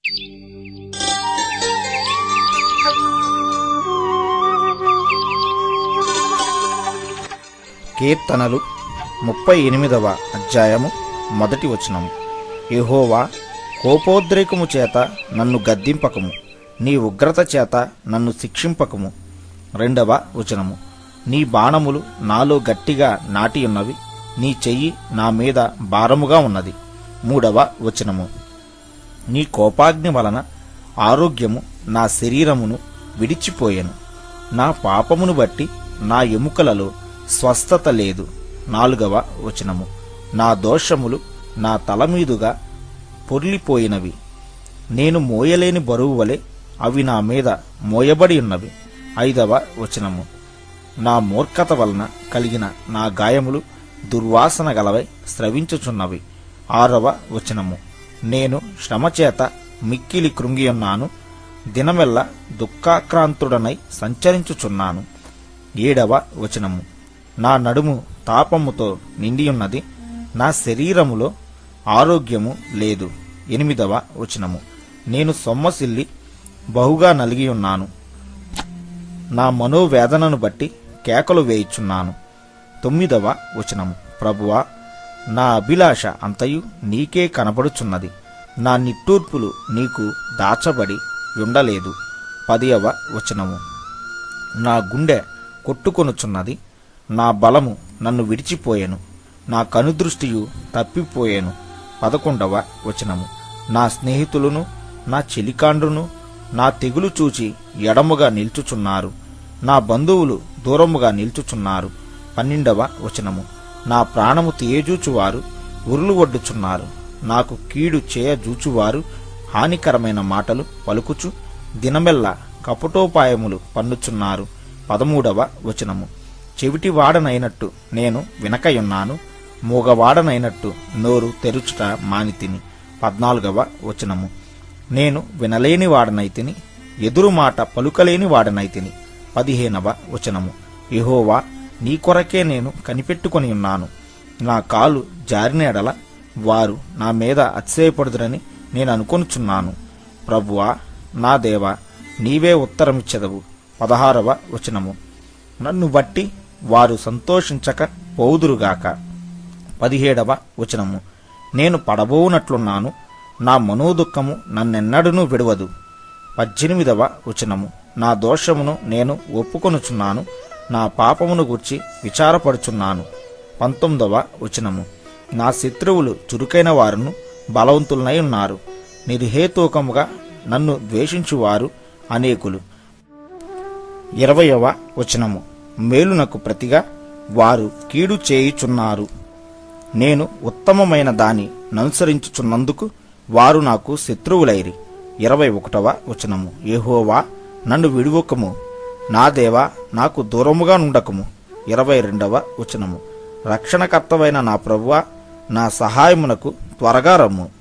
కీర్తనలు ముప్పై ఎనిమిదవ అధ్యాయము మొదటి వచనము యెహోవా కోపోద్రేకము చేత నన్ను గద్దింపకము నీ ఉగ్రత చేత నన్ను శిక్షింపకము రెండవ వచనము నీ బాణములు నాలో గట్టిగా నాటియున్నవి నీ చెయ్యి నా మీద భారముగా ఉన్నది మూడవ వచనము నీ కోపాగ్ని వలన ఆరోగ్యము నా శరీరమును విడిచిపోయెను నా పాపమును బట్టి నా ఎముకలలో స్వస్థత లేదు నాలుగవ వచనము నా దోషములు నా తల మీదుగా పొర్లిపోయినవి నేను మోయలేని బరువు వలె అవి నా మీద మోయబడి ఉన్నవి ఐదవ వచనము నా మూర్ఖత వలన కలిగిన నా గాయములు దుర్వాసన గలవై స్రవించుచున్నవి ఆరవ వచనము నేను శ్రమచేత మిక్కిలి కృంగియున్నాను దినమెల్ల దుఃఖాక్రాంతుడనై సంచరించుచున్నాను ఏడవ వచనము నా నడుము తాపముతో నిండియున్నది నా శరీరములో ఆరోగ్యము లేదు ఎనిమిదవ వచనము నేను సొమ్మసిల్లి బహుగా నలిగి ఉన్నాను నా మనోవేదనను బట్టి కేకలు వేయుచున్నాను తొమ్మిదవ వచనము ప్రభువా నా అభిలాష అంతయు నీకే కనబడుచున్నది నా నిట్టూర్పులు నీకు దాచబడి ఉండలేదు పదియవ వచనము నా గుండె కొట్టుకొనుచున్నది నా బలము నన్ను విడిచిపోయెను నా కనుదృష్టియు తప్పిపోయెను పదకొండవ వచనము నా స్నేహితులను నా చెలికాండ్రును నా తెగులు చూచి ఎడముగా నిల్చుచున్నారు నా బంధువులు దూరముగా నిల్చుచున్నారు పన్నెండవ వచనము నా ప్రాణము తీయజూచువారు ఉరులు ఒడ్డుచున్నారు నాకు కీడు చేయజూచువారు హానికరమైన మాటలు పలుకుచు దినమెల్లా కపటోపాయములు పన్నుచున్నారు పదమూడవ వచనము చెవిటివాడనైనట్టు నేను వినకయున్నాను మూగవాడనైనట్టు నోరు తెరుచుట మానితిని పద్నాలుగవ వచనము నేను వినలేని వాడనైతిని ఎదురు మాట పలుకలేని వాడనైతిని పదిహేనవ వచనము యెహోవా నీ కొరకే నేను కనిపెట్టుకొని ఉన్నాను నా కాలు జారిన ఎడల వారు నా మీద అతిశయపడుదురని నేను అనుకొనుచున్నాను ప్రభువా నా దేవా నీవే ఉత్తరమిచ్చెదవు పదహారవ వచనము నన్ను బట్టి వారు సంతోషించక పోవుదురుగాక పదిహేడవ వచనము నేను పడబోవునట్లున్నాను నా మనోదుఖము నన్నెన్నడూనూ విడవదు పద్దెనిమిదవ వచనము నా దోషమును నేను ఒప్పుకొనుచున్నాను నా పాపమును గూర్చి విచారపడుచున్నాను పంతొమ్మిదవ వచనము నా శత్రువులు చురుకైన వారును బలవంతులనై ఉన్నారు నిర్హేతుకముగా నన్ను ద్వేషించువారు అనేకులు ఇరవయవ వచనము మేలునకు ప్రతిగా వారు కీడు చేయుచున్నారు నేను ఉత్తమమైన దాని ననుసరించుచున్నందుకు వారు నాకు శత్రువులైరి ఇరవై ఒకటవ వచనము ఏహోవా నన్ను విడువకము నా దేవా నాకు దూరముగా నుండకము ఇరవై రెండవ వచనము రక్షణకర్తవైన నా ప్రభువా నా సహాయమునకు త్వరగా రమ్ము